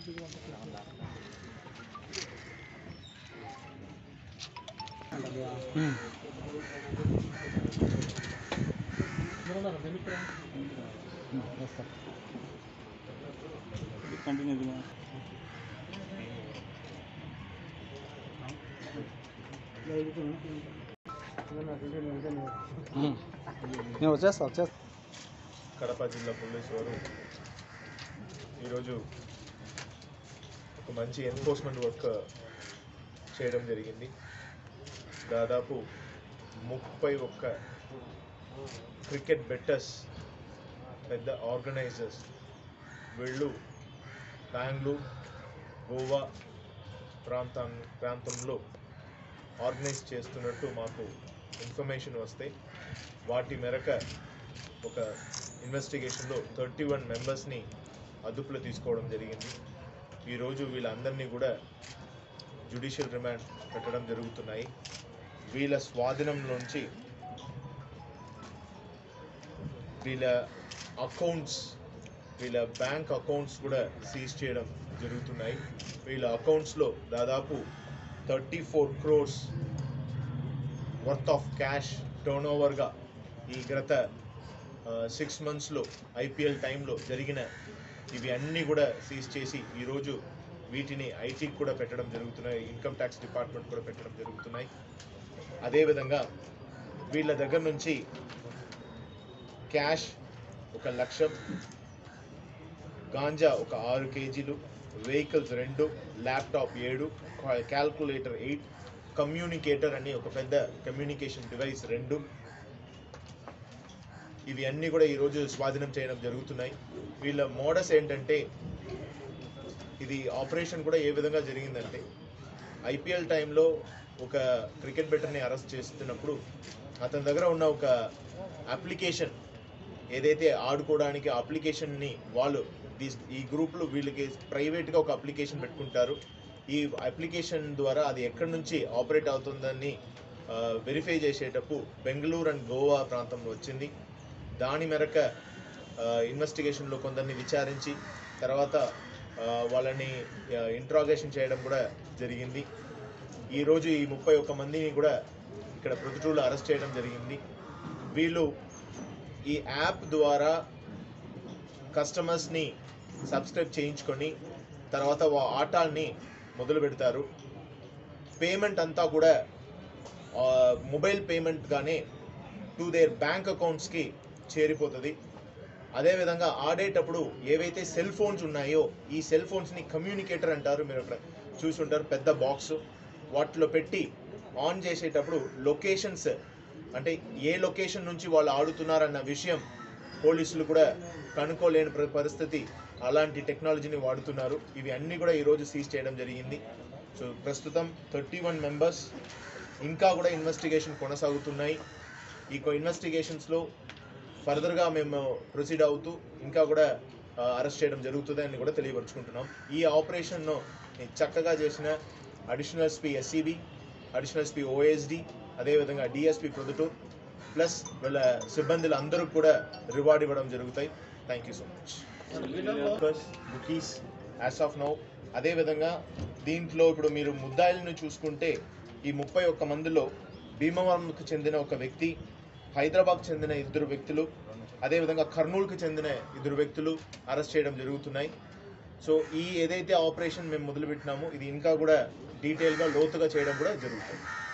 continue నేను వచ్చేస్తా వచ్చేస్తా కడప జిల్లా పోలీసు వారు ఈరోజు ఒక మంచి ఎన్ఫోర్స్మెంట్ వర్క్ చేయడం జరిగింది దాదాపు ముప్పై ఒక్క క్రికెట్ బెట్టర్స్ పెద్ద ఆర్గనైజర్స్ వీళ్ళు బెంగళూరు గోవా ప్రాంతం ప్రాంతంలో ఆర్గనైజ్ చేస్తున్నట్టు మాకు ఇన్ఫర్మేషన్ వస్తే వాటి మేరక ఒక ఇన్వెస్టిగేషన్లో థర్టీ వన్ మెంబర్స్ని అదుపులో తీసుకోవడం జరిగింది ఈరోజు వీళ్ళందరినీ కూడా జ్యుడిషియల్ రిమాండ్ పెట్టడం జరుగుతున్నాయి వీళ్ళ స్వాధీనంలోంచి వీళ్ళ అకౌంట్స్ వీళ్ళ బ్యాంక్ అకౌంట్స్ కూడా సీజ్ చేయడం జరుగుతున్నాయి వీళ్ళ అకౌంట్స్లో దాదాపు thirty four crores worth of cash turn ఓవర్గా ఈ గత సిక్స్ మంత్స్లో ఐపీఎల్ టైంలో జరిగిన ఇవి అన్నీ కూడా సీజ్ చేసి ఈరోజు వీటిని ఐటీకి కూడా పెట్టడం జరుగుతున్నాయి ఇన్కమ్ ట్యాక్స్ డిపార్ట్మెంట్ కూడా పెట్టడం జరుగుతున్నాయి అదేవిధంగా వీళ్ళ దగ్గర నుంచి క్యాష్ ఒక లక్షం గాంజా ఒక ఆరు కేజీలు వెహికల్స్ రెండు ల్యాప్టాప్ ఏడు క్యాల్కులేటర్ ఎయిట్ కమ్యూనికేటర్ అని ఒక పెద్ద కమ్యూనికేషన్ డివైస్ రెండు ఇవి అన్నీ కూడా ఈరోజు స్వాధీనం చేయడం జరుగుతున్నాయి వీళ్ళ మోడస్ ఏంటంటే ఇది ఆపరేషన్ కూడా ఏ విధంగా జరిగిందంటే ఐపీఎల్ టైంలో ఒక క్రికెట్ బెటర్ని అరెస్ట్ చేస్తున్నప్పుడు అతని దగ్గర ఉన్న ఒక అప్లికేషన్ ఏదైతే ఆడుకోవడానికి అప్లికేషన్ని వాళ్ళు ఈ- ఈ గ్రూప్లో వీళ్ళకి ప్రైవేట్గా ఒక అప్లికేషన్ పెట్టుకుంటారు ఈ అప్లికేషన్ ద్వారా అది ఎక్కడి నుంచి ఆపరేట్ అవుతుందని వెరిఫై చేసేటప్పుడు బెంగళూరు అండ్ గోవా ప్రాంతంలో వచ్చింది దాని మేరక ఇన్వెస్టిగేషన్లో కొందరిని విచారించి తర్వాత ఆ, వాళ్ళని ఇంట్రాగేషన్ చేయడం కూడా జరిగింది ఈరోజు ఈ ముప్పై ఒక్క మందిని కూడా ఇక్కడ ప్రొద్దుటూరులో అరెస్ట్ చేయడం జరిగింది వీళ్ళు ఈ యాప్ ద్వారా కస్టమర్స్ని సబ్స్క్రైబ్ చేయించుకొని తర్వాత వా ఆటాల్ని మొదలు పెడతారు పేమెంట్ అంతా కూడా ఆ, మొబైల్ పేమెంట్గానే టు దేర్ బ్యాంక్ అకౌంట్స్కి చేరిపోతుంది అదేవిధంగా ఆడేటప్పుడు ఏవైతే సెల్ ఫోన్స్ ఉన్నాయో ఈ సెల్ ఫోన్స్ని కమ్యూనికేటర్ అంటారు మీరు అక్కడ చూసుంటారు పెద్ద బాక్స్ వాటిలో పెట్టి ఆన్ చేసేటప్పుడు లొకేషన్స్ అంటే ఏ లొకేషన్ నుంచి వాళ్ళు ఆడుతున్నారన్న విషయం పోలీసులు కూడా కనుక్కోలేని ప్ర- పరిస్థితి అలాంటి టెక్నాలజీని వాడుతున్నారు ఇవి అన్నీ కూడా ఈరోజు సీజ్ చేయడం జరిగింది సో ప్రస్తుతం థర్టీ వన్ మెంబర్స్ ఇంకా కూడా ఇన్వెస్టిగేషన్ కొనసాగుతున్నాయి ఈ ఇన్వెస్టిగేషన్స్లో ఫర్దర్గా మేము ప్రొసీడ్ అవుతూ ఇంకా కూడా అరెస్ట్ చేయడం జరుగుతుంది అని కూడా తెలియపరుచుకుంటున్నాం ఈ ఆపరేషన్ను చక్కగా చేసిన additional SP SCB additional SP OSD అదేవిధంగా డిఎస్పీ ప్రొద్దుటూర్ ప్లస్ వీళ్ళ సిబ్బందులు అందరూ కూడా రివార్డ్ ఇవ్వడం జరుగుతాయి thank you so much bookies as of now అదేవిధంగా దీంట్లో ఇప్పుడు మీరు ముద్దాయిలను చూసుకుంటే ఈ ముప్పై ఒక్క మందిలో భీమవరంకు చెందిన ఒక వ్యక్తి హైదరాబాద్కు చెందిన ఇద్దరు వ్యక్తులు అదేవిధంగా కర్నూలుకు చెందిన ఇద్దరు వ్యక్తులు అరెస్ట్ చేయడం జరుగుతున్నాయి సో ఈ ఏదైతే ఆపరేషన్ మేము మొదలుపెట్టినామో ఇది ఇంకా కూడా డీటెయిల్గా లోతుగా చేయడం కూడా జరుగుతుంది